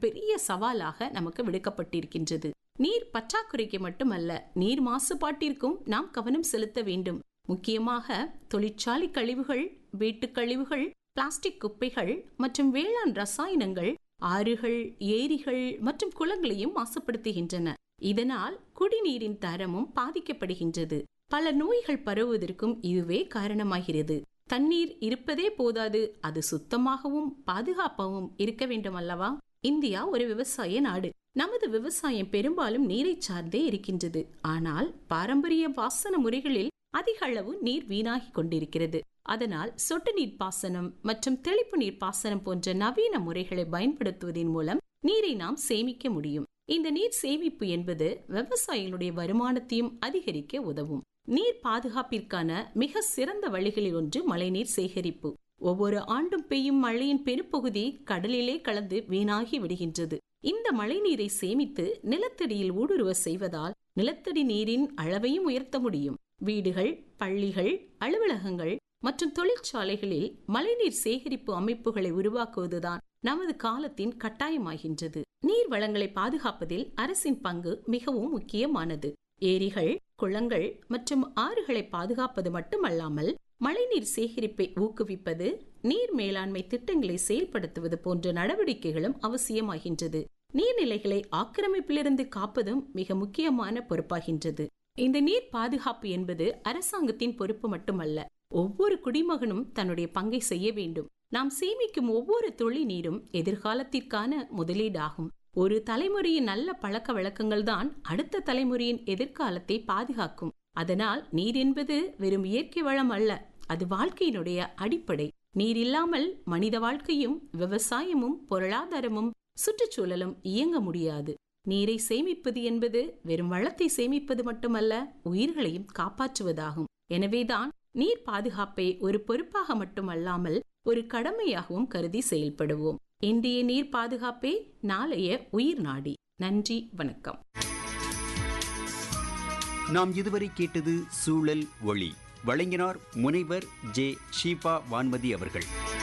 பெரிய சவாலாக நமக்கு விடுக்கப்பட்டிருக்கின்றது நீர் பற்றாக்குறைக்கு மட்டுமல்ல நீர் மாசுபாட்டிற்கும் நாம் கவனம் செலுத்த வேண்டும் முக்கியமாக தொழிற்சாலை கழிவுகள் வீட்டுக் கழிவுகள் பிளாஸ்டிக் குப்பைகள் மற்றும் வேளாண் ரசாயனங்கள் ஆறுகள் ஏரிகள் மற்றும் குளங்களையும் மாசுபடுத்துகின்றன இதனால் குடிநீரின் தரமும் பாதிக்கப்படுகின்றது பல நோய்கள் பரவுவதற்கும் இதுவே காரணமாகிறது தண்ணீர் இருப்பதே போதாது அது சுத்தமாகவும் பாதுகாப்பாகவும் இருக்க வேண்டும் அல்லவா இந்தியா ஒரு விவசாய நாடு நமது விவசாயம் பெரும்பாலும் நீரை சார்ந்தே இருக்கின்றது ஆனால் பாரம்பரிய வாசன முறைகளில் அதிக அளவு நீர் வீணாகி கொண்டிருக்கிறது அதனால் சொட்டு நீர் பாசனம் மற்றும் தெளிப்பு நீர் பாசனம் போன்ற நவீன முறைகளை பயன்படுத்துவதன் மூலம் நீரை நாம் சேமிக்க முடியும் இந்த நீர் சேமிப்பு என்பது விவசாயிகளுடைய வருமானத்தையும் அதிகரிக்க உதவும் நீர் பாதுகாப்பிற்கான மிக சிறந்த வழிகளில் ஒன்று மழைநீர் சேகரிப்பு ஒவ்வொரு ஆண்டும் பெய்யும் மழையின் பெருப்பகுதி கடலிலே கலந்து வீணாகி விடுகின்றது இந்த மழைநீரை சேமித்து நிலத்தடியில் ஊடுருவ செய்வதால் நிலத்தடி நீரின் அளவையும் உயர்த்த முடியும் வீடுகள் பள்ளிகள் அலுவலகங்கள் மற்றும் தொழிற்சாலைகளில் மழைநீர் சேகரிப்பு அமைப்புகளை உருவாக்குவதுதான் நமது காலத்தின் கட்டாயமாகின்றது நீர் வளங்களை பாதுகாப்பதில் அரசின் பங்கு மிகவும் முக்கியமானது ஏரிகள் குளங்கள் மற்றும் ஆறுகளை பாதுகாப்பது மட்டுமல்லாமல் மழைநீர் சேகரிப்பை ஊக்குவிப்பது நீர் மேலாண்மை திட்டங்களை செயல்படுத்துவது போன்ற நடவடிக்கைகளும் அவசியமாகின்றது நீர்நிலைகளை ஆக்கிரமிப்பிலிருந்து காப்பதும் மிக முக்கியமான பொறுப்பாகின்றது இந்த நீர் பாதுகாப்பு என்பது அரசாங்கத்தின் பொறுப்பு மட்டுமல்ல ஒவ்வொரு குடிமகனும் தன்னுடைய பங்கை செய்ய வேண்டும் நாம் சேமிக்கும் ஒவ்வொரு துளி நீரும் எதிர்காலத்திற்கான முதலீடாகும் ஒரு தலைமுறையின் நல்ல பழக்க வழக்கங்கள் தான் அடுத்த தலைமுறையின் எதிர்காலத்தை பாதுகாக்கும் அதனால் நீர் என்பது வெறும் இயற்கை வளம் அல்ல அது வாழ்க்கையினுடைய அடிப்படை நீர் இல்லாமல் மனித வாழ்க்கையும் விவசாயமும் பொருளாதாரமும் சுற்றுச்சூழலும் இயங்க முடியாது நீரை சேமிப்பது என்பது வெறும் வளத்தை சேமிப்பது மட்டுமல்ல உயிர்களையும் காப்பாற்றுவதாகும் எனவேதான் நீர் பாதுகாப்பை ஒரு பொறுப்பாக மட்டுமல்லாமல் ஒரு கடமையாகவும் கருதி செயல்படுவோம் இன்றைய நீர் பாதுகாப்பே நாளைய உயிர் நாடி நன்றி வணக்கம் நாம் இதுவரை கேட்டது சூழல் ஒளி வழங்கினார் முனைவர் ஜே ஷீபா வான்மதி அவர்கள்